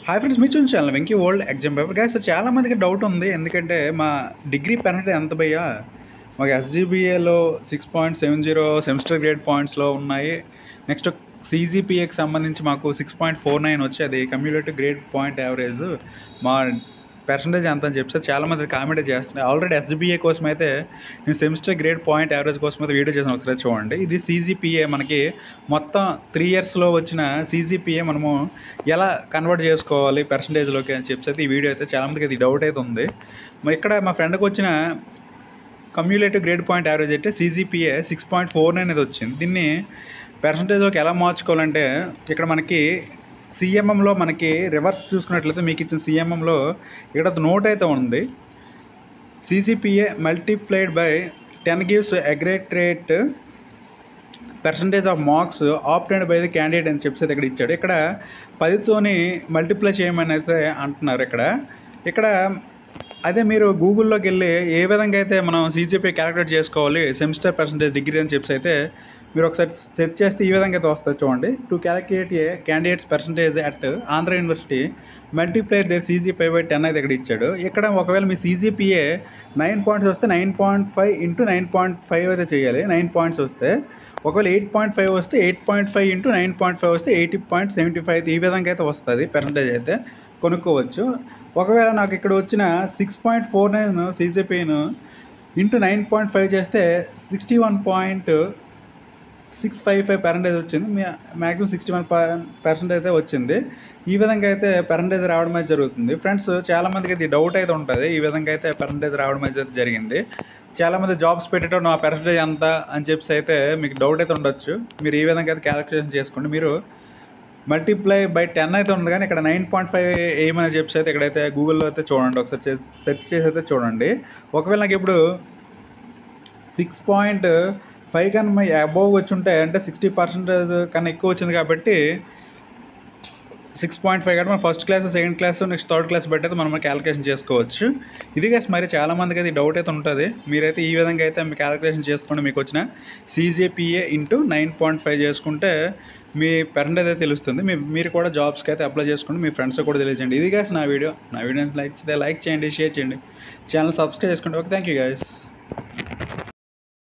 hi friends మీ చూసిన channel Venky old exam paper గ్యాస్ చాలా మందికి డౌట్ ఉంది ఎందుకంటే మా డిగ్రీ పెనల్టీ ఎంత భయ్యా మాకు ఎస్జీబీఏలో six point seven zero semester grade పాయింట్స్లో ఉన్నాయి నెక్స్ట్ సీజీపీఏకి సంబంధించి మాకు సిక్స్ పాయింట్ ఫోర్ నైన్ వచ్చి అది కమ్యూలేటివ్ గ్రేడ్ పాయింట్ యావరేజ్ మా పర్సంటేజ్ ఎంత అని చెప్పి చాలా మంది కామెంట్ చేస్తున్నారు ఆల్రెడీ ఎస్జీబీఏ కోసం అయితే నేను సెమిస్టర్ గ్రేడ్ పాయింట్ యావరేజ్ కోసం అయితే వీడియో చేసిన ఒకసారి చూడండి ఇది సీజీపీఏ మనకి మొత్తం త్రీ ఇయర్స్లో వచ్చిన సీజీపీఏ మనము ఎలా కన్వర్ట్ చేసుకోవాలి పర్సంటేజ్లోకి అని చెప్పి అయితే ఈ వీడియో అయితే చాలామందికి అది డౌట్ అయితే ఉంది మరి ఇక్కడ మా ఫ్రెండ్కి వచ్చిన కమ్యూలేటివ్ గ్రేడ్ పాయింట్ యావరేజ్ అయితే CGPA six point four nine అనేది వచ్చింది దీన్ని పర్సంటేజ్లోకి ఎలా మార్చుకోవాలంటే ఇక్కడ మనకి సిఎంఎంలో మనకి రివర్స్ చూసుకున్నట్లయితే మీకు ఇచ్చిన సిఎంఎంలో ఇక్కడ నోట్ అయితే ఉంది CGPA multiplied by ten gives aggregate percentage of marks opted by the candidate అని చెప్పేసి అయితే ఇక్కడ ఇచ్చాడు ఇక్కడ పదితోని మల్టిప్లై చేయమని అయితే అంటున్నారు ఇక్కడ ఇక్కడ అదే మీరు గూగుల్లోకి వెళ్ళి ఏ విధంగా అయితే మనం సీజీపీ క్యాలిక్యులేట్ చేసుకోవాలి సెమిస్టర్ పర్సంటేజ్ డిగ్రీ అని చెప్పేసి అయితే మీరు ఒకసారి సెర్చ్ చేస్తే ఈ విధంగా అయితే వస్తుంది చూడండి to calculate a candidates percentage at Andhra University multiplayer their CGP by ten అయితే ఇక్కడ ఇచ్చాడు ఇక్కడ ఒకవేళ మీ సీజీపీఏ నైన్ పాయింట్స్ వస్తే nine point five into nine point five అయితే చేయాలి నైన్ పాయింట్స్ వస్తే ఒకవేళ ఎయిట్ పాయింట్ ఫైవ్ వస్తే eight point five into nine point five వస్తే ఎయిటీ పాయింట్ సెవెంటీ ఫైవ్ ఈ విధంగా అయితే వస్తుంది పర్సంటేజ్ అయితే కొనుక్కోవచ్చు ఒకవేళ నాకు ఇక్కడ వచ్చిన సిక్స్ పాయింట్ ఫోర్ నైన్ సీజీపీను ఇంటూ నైన్ పాయింట్ ఫైవ్ చేస్తే sixty one point six five five percentage వచ్చింది మ్యాక్సిమం సిక్స్టీ వన్ పర్సెంటేజ్ అయితే వచ్చింది ఈ విధంగా అయితే పర్సెంటేజ్ రావడం అయితే జరుగుతుంది ఫ్రెండ్స్ చాలామందికి ఇది డౌట్ అయితే ఉంటుంది ఈ విధంగా అయితే పర్సెంటేజ్ రావడం అయితే జరిగింది చాలామంది జాబ్స్ పెట్టేటప్పుడు నా పర్సెంటేజ్ ఎంత అని చెప్పి అయితే మీకు డౌట్ అయితే ఉండొచ్చు మీరు ఈ విధంగా అయితే క్యాలిక్యులేషన్ చేసుకోండి మీరు మల్టిప్లై బై టెన్ అయితే ఉంది కానీ ఇక్కడ నైన్ పాయింట్ ఫైవ్ ఏమని చెప్పి అయితే ఇక్కడైతే గూగుల్లో అయితే చూడండి ఒకసారి సెర్చ్ చేసి అయితే చూడండి ఒకవేళ నాకు ఇప్పుడు సిక్స్ పాయింట్ ఫైవ్ కన్నా అబోవ్ వచ్చి ఉంటే అంటే సిక్స్టీ పర్సెంటేజ్ కన్నా ఎక్కువ వచ్చింది కాబట్టి సిక్స్ పాయింట్ ఫైవ్ కాబట్టి మనం first class second class next third class బట్టి అయితే మనం క్యాలిక్యులేషన్ చేసుకోవచ్చు ఇది గైస్ మరి చాలా మందికి అయితే డౌట్ అయితే ఉంటుంది మీరైతే ఈ విధంగా అయితే మీ క్యాలిక్యులేషన్ చేసుకోండి మీకు వచ్చిన CGPA into nine point five చేసుకుంటే మీ పర్సెంటేజ్ అయితే తెలుస్తుంది మీ మీరు కూడా జాబ్స్కి అయితే అప్లై చేసుకోండి మీ ఫ్రెండ్స్ కూడా తెలియజేయండి ఇది గైస్ నా వీడియో నా వీడియోస్ లైక్ చేస్తే లైక్ చేయండి షేర్ చేయండి ఛానల్ సబ్స్క్రైబ్ చేసుకోండి ఓకే థ్యాంక్ యూ గైస్